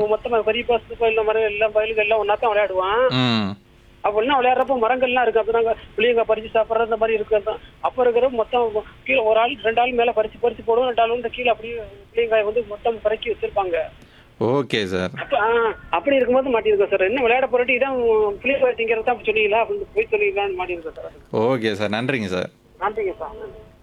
மொத்தமா பெரிய பாசத்து கோயில் மரம் எல்லாம் வயலுக்கு எல்லாம் ஒன்னா தான் விளையாடுவான் ம் அப்படின்னா விளையாடுறப்ப மரங்கள்லாம் இருக்கு அப்ப நாங்க புளியங்க பறிச்சு சாப்பிட்றது அந்த மாதிரி இருக்கிறது தான் அப்ப இருக்கிற மொத்தம் கீழே ஒரு ஆள் ரெண்டு ஆள் மேல பறிச்சு பறிச்சு போடுவோம் ரெண்டு ஆள் வந்து கீழே அப்படியே புளியங்காய் வந்து மொத்தம் பறக்கி வச்சிருப்பாங்க ஓகே சார் அப்ப ஆ, அப்படி இருக்கும்போது மாட்டியிருக்கோம் சார் என்ன விளையாட போராட்டி இதான் புளியங்காய் திங்கிறது தான் சொன்னீங்களா அப்படின்னு போய் சொல்லிடலாம்னு மாட்டியிருக்கோம் சார் ஓகே சார் நன்றிங்க சார் நன்றிங்க சார்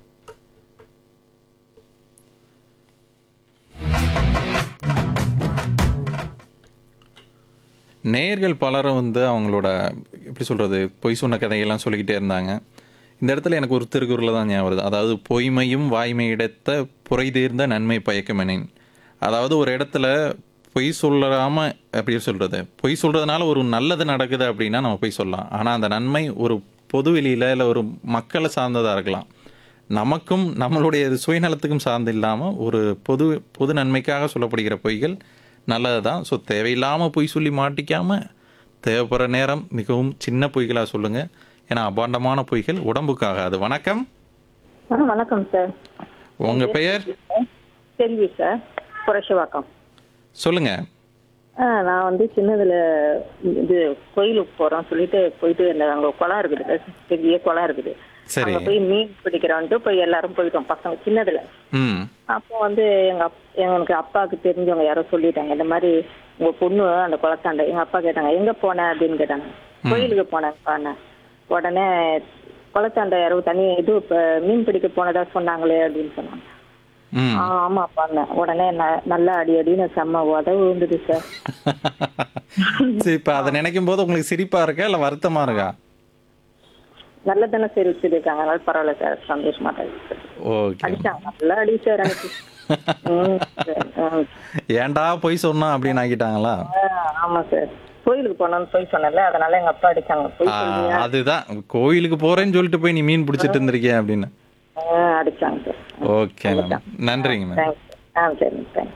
நேயர்கள் பலரும் வந்து அவங்களோட எப்படி சொல்கிறது பொய் சொன்ன கதையெல்லாம் சொல்லிக்கிட்டே இருந்தாங்க இந்த இடத்துல எனக்கு ஒரு திருக்குறள் தான் ஞாபகம் வருது அதாவது பொய்மையும் வாய்மையிடத்த புரை தீர்ந்த நன்மை பயக்கமெனின் அதாவது ஒரு இடத்துல பொய் சொல்லாம எப்படி சொல்கிறது பொய் சொல்கிறதுனால ஒரு நல்லது நடக்குது அப்படின்னா நம்ம பொய் சொல்லலாம் ஆனால் அந்த நன்மை ஒரு பொதுவெளியில் இல்லை ஒரு மக்களை சார்ந்ததாக இருக்கலாம் நமக்கும் நம்மளுடைய சுயநலத்துக்கும் சார்ந்து இல்லாமல் ஒரு பொது பொது நன்மைக்காக சொல்லப்படுகிற பொய்கள் நல்லது தான் ஸோ தேவையில்லாமல் பொய் சொல்லி மாட்டிக்காமல் தேவைப்படுற நேரம் மிகவும் சின்ன பொய்களாக சொல்லுங்கள் ஏன்னா அபாண்டமான பொய்கள் உடம்புக்காக அது வணக்கம் ஆ வணக்கம் சார் உங்கள் பெயர் செல்வி சார் புரஷவாக்கம் சொல்லுங்கள் ஆ நான் வந்து சின்னதுல இது கோயிலுக்கு போறோம் சொல்லிட்டு போயிட்டு அந்த அங்க குளம் இருக்குது சார். பெரிய குளம் இருக்குது சரி அங்க போய் மீன் பிடிக்கிறோன்ட்டு போய் எல்லாரும் போயிட்டோம் பசங்க சின்னதுல ம் அப்போ வந்து எங்க அப் எனக்கு அப்பாவுக்கு தெரிஞ்சவங்க யாரோ சொல்லிட்டாங்க இந்த மாதிரி உங்க பொண்ணு அந்த குளத்தாண்ட எங்க அப்பா கேட்டாங்க எங்க போன அப்படின்னு கேட்டாங்க கோயிலுக்கு போனேன் உடனே குளத்தாண்ட யாரோ தண்ணி இது இப்ப மீன் பிடிக்க போனதா சொன்னாங்களே அப்படின்னு சொன்னாங்க ம் ஆ, ஆமாப்பாங்க உடனே ந- நல்லா அடி அடின்னு செம்ம உதவு விழுந்தது சார் சரி இப்போ அதை நினைக்கும் போது உங்களுக்கு சிரிப்பாக இருக்கா இல்லை வருத்தமாக இருக்கா நல்ல தானே சரி வச்சிருக்காங்க அதனால பரவாயில்ல சார் சந்தோஷமா தான் இருக்கு சார். ஓகே அடிச்சாங்க நல்லா அடி சார் எனக்கு ம், சார், ம். ஏன்டா பொய் சொன்னா அப்படின்னு ஆக்கிட்டாங்களா ஆ, ஆமா சார் கோயிலுக்கு போனோம்னு போய் சொன்னல அதனால எங்க அப்பா அடிச்சாங்க போய் ஆ, சொல்லுங்க அதுதான் கோயிலுக்கு போறேன்னு சொல்லிட்டு போய் நீ மீன் பிடிச்சிட்டு இருந்திருக்கிய அப்படின்னு அடிச்சாங்க சார் ஓகே மேம் நன்றிங்க மேம் தேங்க்ஸ் ஆ சரி தேங்க்ஸ்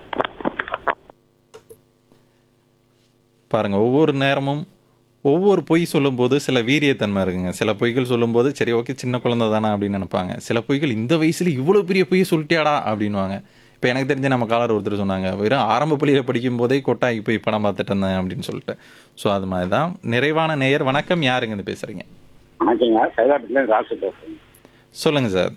பாருங்க ஒவ்வொரு நேரமும் ஒவ்வொரு பொய் சொல்லும்போது சில வீரியத்தன்மை இருக்குங்க சில பொய்கள் சொல்லும்போது சரி ஓகே சின்ன குழந்தை தானே அப்படின்னு நினைப்பாங்க சில பொய்கள் இந்த வயசுல இவ்வளோ பெரிய பொய் சொல்லிட்டியாடா அப்படின்னுவாங்க இப்போ எனக்கு தெரிஞ்ச நம்ம காலர் ஒருத்தர் சொன்னாங்க வெறும் ஆரம்ப பள்ளியில் படிக்கும் போதே கொட்டாய்க்கு போய் படம் பார்த்துட்டு இருந்தேன் அப்படின்னு சொல்லிட்டு ஸோ அது மாதிரி தான் நிறைவான நேயர் வணக்கம் யாருங்க இது பேசுறீங்க வணக்கங்க சைதாபேட்டில் ராசு பேசுறேன் சொல்லுங்க சார்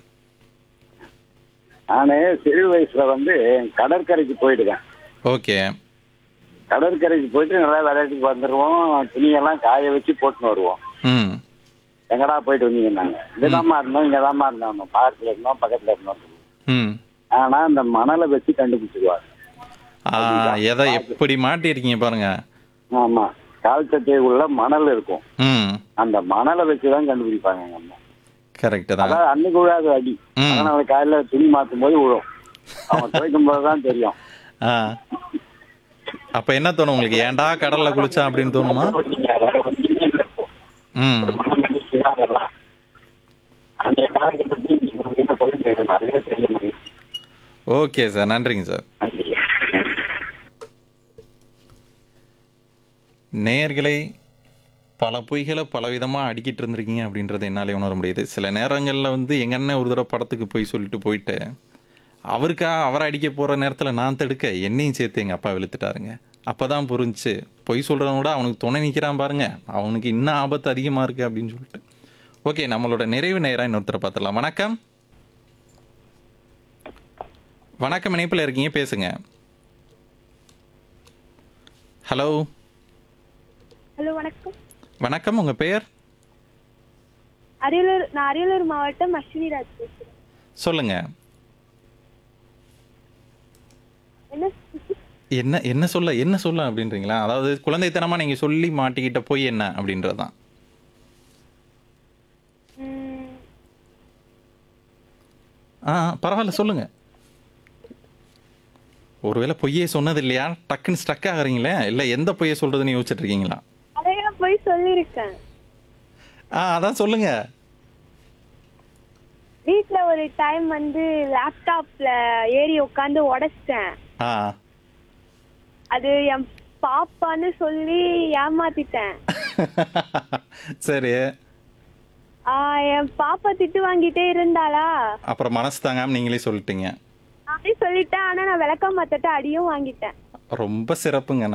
நான் சிறு வயசுல வந்து கடற்கரைக்கு போயிடுவேன் ஓகே கடற்கரைக்கு போயிட்டு நல்லா விளையாட்டுக்கு வந்துடுவோம் துணியெல்லாம் காய வச்சு போட்டுன்னு வருவோம் ம் எங்கடா போயிட்டு வந்தீங்க நாங்க இங்கதாம்மா இருந்தோம் இங்கதாம்மா இருந்தோம் பார்க்கில் இருந்தோம் பக்கத்துல இருந்தோம் ம் ஆனா அந்த மணலை வச்சு கண்டுபிடிச்சிருவாங்க ஆ, எதை எப்படி மாட்டியிருக்கீங்க பாருங்க ஆமா கால் சட்டைக்குள்ள மணல் இருக்கும் ம் அந்த மணலை வச்சுதான் கண்டுபிடிப்பாங்க எங்க அம்மா கரெக்டு தான் அதாவது அன்னைக்கு விழாது அடி ம். அதனால காலையில துணி மாத்தும் போது விழும் அவன் துவைக்கும் போதுதான் தெரியும் ஆ அப்ப என்ன தோணும் உங்களுக்கு ஏன்டா கடல்ல குளிச்சா அப்படின்னு தோணுமா ம் அந்த காலகட்டத்தில் என்ன பொருள் நிறைய செய்ய முடியும் ஓகே சார் நன்றிங்க சார் நேயர்களை பல பொய்களை பலவிதமாக அடிக்கிட்டு இருந்திருக்கீங்க அப்படின்றத என்னாலே உணர முடியுது சில நேரங்களில் வந்து எங்கள் அண்ணன் ஒரு தடவை படத்துக்கு போய் சொல்லிட்டு போயிட்டு அவருக்கா அவரை அடிக்க போகிற நேரத்தில் நான் தடுக்க என்னையும் சேர்த்து எங்கள் அப்பா வெளுத்துட்டாருங்க அப்போ தான் புரிஞ்சுச்சு பொய் சொல்கிறவங்க கூட அவனுக்கு துணை நிற்கிறான் பாருங்க அவனுக்கு இன்னும் ஆபத்து அதிகமாக இருக்குது அப்படின்னு சொல்லிட்டு ஓகே நம்மளோட நிறைவு நேராக இன்னொருத்தரை பார்த்துடலாம் வணக்கம் வணக்கம் இணைப்பில் இருக்கீங்க பேசுங்க ஹலோ ஹலோ வணக்கம் வணக்கம் உங்கள் பெயர் அரியலூர் நான் அரியலூர் மாவட்டம் அஸ்வினி ராஜ் பேசுறேன் சொல்லுங்க என்ன என்ன என்ன சொல்ல என்ன சொல்ல அப்படின்றீங்களா அதாவது குழந்தைத்தனமாக நீங்கள் சொல்லி மாட்டிக்கிட்ட போய் என்ன அப்படின்றது தான் ம், ஆ பரவாயில்ல சொல்லுங்க ஒருவேளை பொய்யே சொன்னது இல்லையா டக்குன்னு ஸ்டக் ஆகுறீங்களே இல்லை எந்த பொய்யை சொல்றதுன்னு யோசிச்சுட்டு இருக்கீங்களா நிறைய போய் சொல்லியிருக்கேன் ஆ அதான் சொல்லுங்க வீட்ல ஒரு டைம் வந்து லேப்டாப்ல ஏறி உட்காந்து உடைச்சிட்டேன் ஆ அது என் பாப்பான்னு சொல்லி ஏமாத்திட்டேன் சரி ஆ, என் பாப்பா திட்டு வாங்கிட்டே இருந்தாளா அப்புறம் மனசு தாங்காம நீங்களே சொல்லிட்டீங்க அப்படி சொல்லிட்டேன் ஆனா நான் விளக்க மாத்தட்ட அடியும் வாங்கிட்டேன் ரொம்ப சிறப்புங்க